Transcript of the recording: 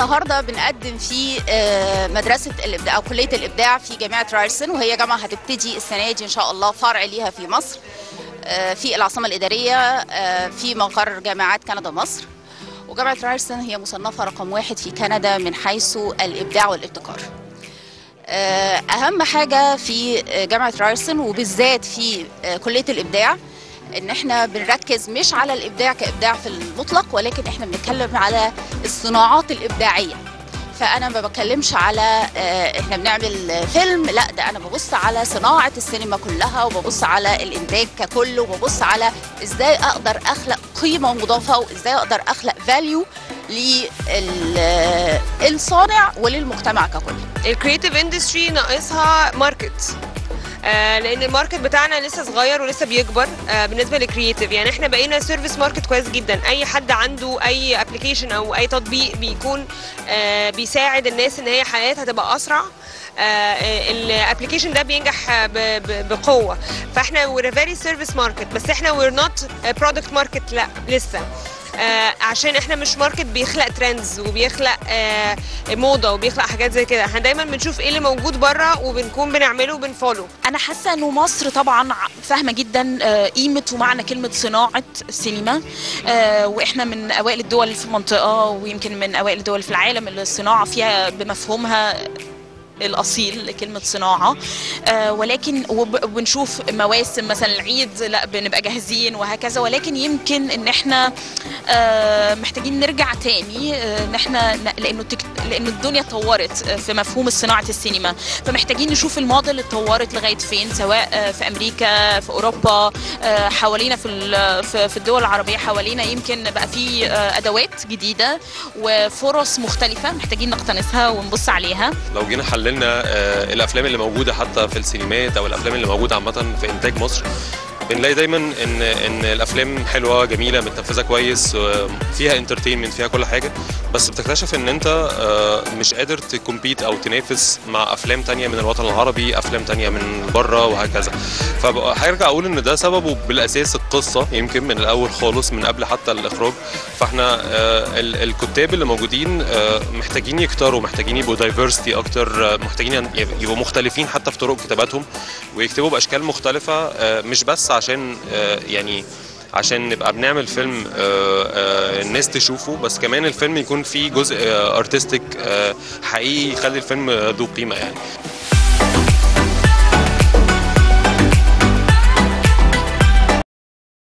النهارده بنقدم في آه، مدرسه الابداع او كليه الابداع في جامعه رايرسون وهي جامعه هتبتدي السنه دي ان شاء الله فرع ليها في مصر آه، في العاصمه الاداريه آه، في مقر جامعات كندا مصر وجامعه رايرسون هي مصنفه رقم واحد في كندا من حيث الابداع والابتكار آه، اهم حاجه في آه، جامعه رايرسون وبالذات في آه، كليه الابداع ان احنا بنركز مش على الابداع كابداع في المطلق ولكن احنا بنتكلم على الصناعات الابداعيه فانا ما بتكلمش على آه، احنا بنعمل فيلم لا ده انا ببص على صناعه السينما كلها وببص على الانتاج ككل وببص على ازاي اقدر اخلق قيمه مضافه وازاي اقدر اخلق فاليو للصانع وللمجتمع ككل الكريتيف اندستري ناقصها ماركت آه لان الماركت بتاعنا لسه صغير ولسه بيكبر آه بالنسبه للكرييتيف يعني احنا بقينا سيرفيس ماركت كويس جدا اي حد عنده اي ابلكيشن او اي تطبيق بيكون آه بيساعد الناس ان هي حياتها تبقى اسرع الابلكيشن ده بينجح ب- ب- بقوه فاحنا we're a very service market بس احنا we're not a product market لا لسه آه عشان احنا مش ماركت بيخلق ترندز وبيخلق آه موضه وبيخلق حاجات زي كده احنا دايما بنشوف ايه اللي موجود بره وبنكون بنعمله وبنفولو انا حاسه انه مصر طبعا ع- فاهمه جدا آه، قيمه ومعنى كلمه صناعه السينما آه، واحنا من اوائل الدول في المنطقه ويمكن من اوائل الدول في العالم اللي الصناعه فيها بمفهومها الاصيل لكلمه صناعه آه ولكن وب- وبنشوف مواسم مثلا العيد لا بنبقى جاهزين وهكذا ولكن يمكن ان احنا آه محتاجين نرجع تاني آه ان احنا ن- لانه تك... لانه الدنيا اتطورت آه، في مفهوم صناعه السينما فمحتاجين نشوف الموديل اتطورت لغايه فين سواء آه، في امريكا في اوروبا آه، حوالينا في ال- في في الدول العربيه حوالينا يمكن بقى في آه، ادوات جديده وفرص مختلفه محتاجين نقتنصها ونبص عليها لو جينا حللنا آه، الافلام اللي موجوده حتى في السينمات او الافلام اللي موجوده عامه في انتاج مصر بنلاقي دايما ان ان الافلام حلوه جميله متنفذه كويس آه، فيها انترتينمنت فيها كل حاجه بس بتكتشف ان انت آه، مش قادر تكمبيت او تنافس مع افلام تانية من الوطن العربي افلام تانية من بره وهكذا فهرجع اقول ان ده سببه بالاساس القصه يمكن من الاول خالص من قبل حتى الاخراج فاحنا آه، ال- الكتاب اللي موجودين آه، محتاجين يكتروا محتاجين يبقوا دايفرستي اكتر آه، محتاجين ين- يبقوا مختلفين حتى في طرق كتاباتهم ويكتبوا باشكال مختلفه آه، مش بس عشان آه، يعني عشان نبقى بنعمل فيلم آه، آه، الناس تشوفه بس كمان الفيلم يكون فيه جزء ارتستيك حقيقي يخلي الفيلم ذو قيمه يعني